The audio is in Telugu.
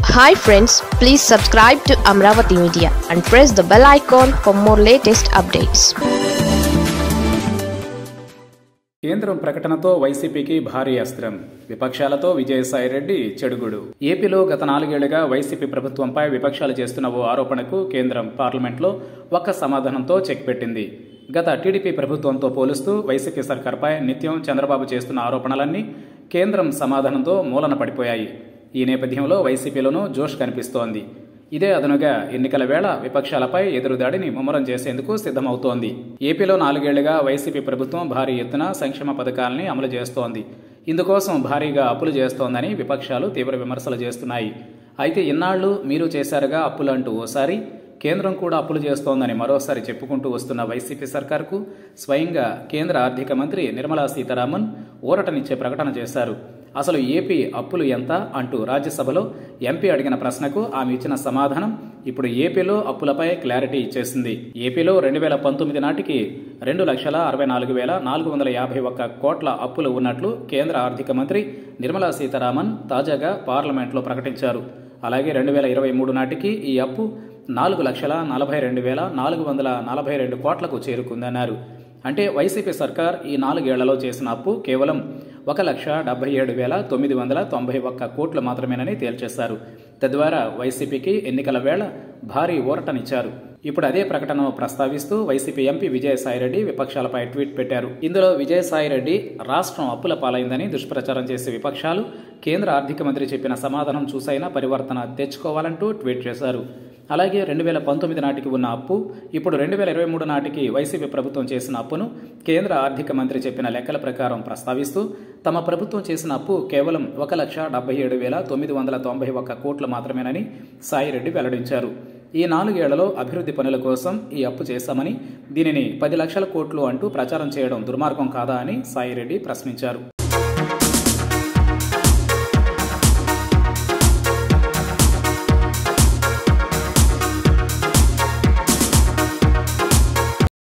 hi friends please subscribe to Amaravati media and press the bell icon for more latest updates కేంద్రం ప్రకటనతో వైసీపీకి భారీ అస్త్రం విపక్షాలతో విజయసాయిరెడ్డి చెడుగుడు ఏపీలో గత నాలుగేళ్లుగా వైసీపీ ప్రభుత్వంపై విపక్షాలు చేస్తున్న ఓ ఆరోపణకు కేంద్రం పార్లమెంట్లో ఒక్క సమాధానంతో చెక్ పెట్టింది గత టీడీపీ ప్రభుత్వంతో పోలుస్తూ వైసీపీ సర్కార్పై నిత్యం చంద్రబాబు చేస్తున్న ఆరోపణలన్నీ కేంద్రం సమాధానంతో మూలన పడిపోయాయి ఈ నేపథ్యంలో వైసీపీలోనూ జోష్ కనిపిస్తోంది ఇదే అదనుగా ఎన్నికల వేళ విపక్షాలపై ఎదురుదాడిని ముమ్మరం చేసేందుకు సిద్ధమవుతోంది ఏపీలో నాలుగేళ్లుగా వైసీపీ ప్రభుత్వం భారీ ఎత్తున సంక్షేమ పథకాలని అమలు చేస్తోంది ఇందుకోసం భారీగా అప్పులు చేస్తోందని విపక్షాలు తీవ్ర విమర్శలు చేస్తున్నాయి అయితే ఇన్నాళ్లు మీరు చేశారుగా అప్పులు అంటూ ఓసారి కేంద్రం కూడా అప్పులు చేస్తోందని మరోసారి చెప్పుకుంటూ వస్తున్న వైసీపీ సర్కార్కు స్వయంగా కేంద్ర ఆర్థిక మంత్రి నిర్మలా సీతారామన్ ఊరటనిచ్చే ప్రకటన చేశారు అసలు ఏపీ అప్పులు ఎంత అంటూ రాజ్యసభలో ఎంపీ అడిగిన ప్రశ్నకు ఆమె ఇచ్చిన సమాధానం ఇప్పుడు ఏపీలో అప్పులపై క్లారిటీ ఇచ్చేసింది ఏపీలో రెండు వేల పంతొమ్మిది నాటికి రెండు లక్షల అరవై నాలుగు వేల నాలుగు వందల యాభై ఒక్క కోట్ల అప్పులు ఉన్నట్లు కేంద్ర ఆర్థిక మంత్రి నిర్మలా సీతారామన్ తాజాగా పార్లమెంట్లో ప్రకటించారు అలాగే రెండు వేల ఇరవై మూడు నాటికి ఈ అప్పు నాలుగు లక్షల నలభై రెండు వేల నాలుగు వందల నలభై రెండు కోట్లకు చేరుకుందన్నారు అంటే వైసీపీ సర్కార్ ఈ నాలుగేళ్లలో చేసిన అప్పు కేవలం ఒక లక్ష డెబ్బై ఏడు వేల తొమ్మిది వందల తొంభై ఒక్క కోట్లు మాత్రమేనని తేల్చేశారు తద్వారా వైసీపీకి ఎన్నికల వేళ భారీ ఊరటనిచ్చారు ఇప్పుడు అదే ప్రకటనను ప్రస్తావిస్తూ వైసీపీ ఎంపీ విజయసాయిరెడ్డి విపక్షాలపై ట్వీట్ పెట్టారు ఇందులో విజయసాయిరెడ్డి రాష్ట్రం అప్పుల పాలైందని దుష్ప్రచారం చేసే విపక్షాలు కేంద్ర ఆర్థిక మంత్రి చెప్పిన సమాధానం చూసైనా పరివర్తన తెచ్చుకోవాలంటూ ట్వీట్ చేశారు అలాగే రెండు వేల పంతొమ్మిది నాటికి ఉన్న అప్పు ఇప్పుడు రెండు వేల ఇరవై మూడు నాటికి వైసీపీ ప్రభుత్వం చేసిన అప్పును కేంద్ర ఆర్థిక మంత్రి చెప్పిన లెక్కల ప్రకారం ప్రస్తావిస్తూ తమ ప్రభుత్వం చేసిన అప్పు కేవలం ఒక లక్ష డెబ్బై ఏడు వేల తొమ్మిది వందల తొంభై ఒక్క కోట్లు మాత్రమేనని సాయిరెడ్డి వెల్లడించారు ఈ నాలుగేళ్లలో అభివృద్ధి పనుల కోసం ఈ అప్పు చేశామని దీనిని పది లక్షల కోట్లు అంటూ ప్రచారం చేయడం దుర్మార్గం కాదా అని సాయిరెడ్డి ప్రశ్నించారు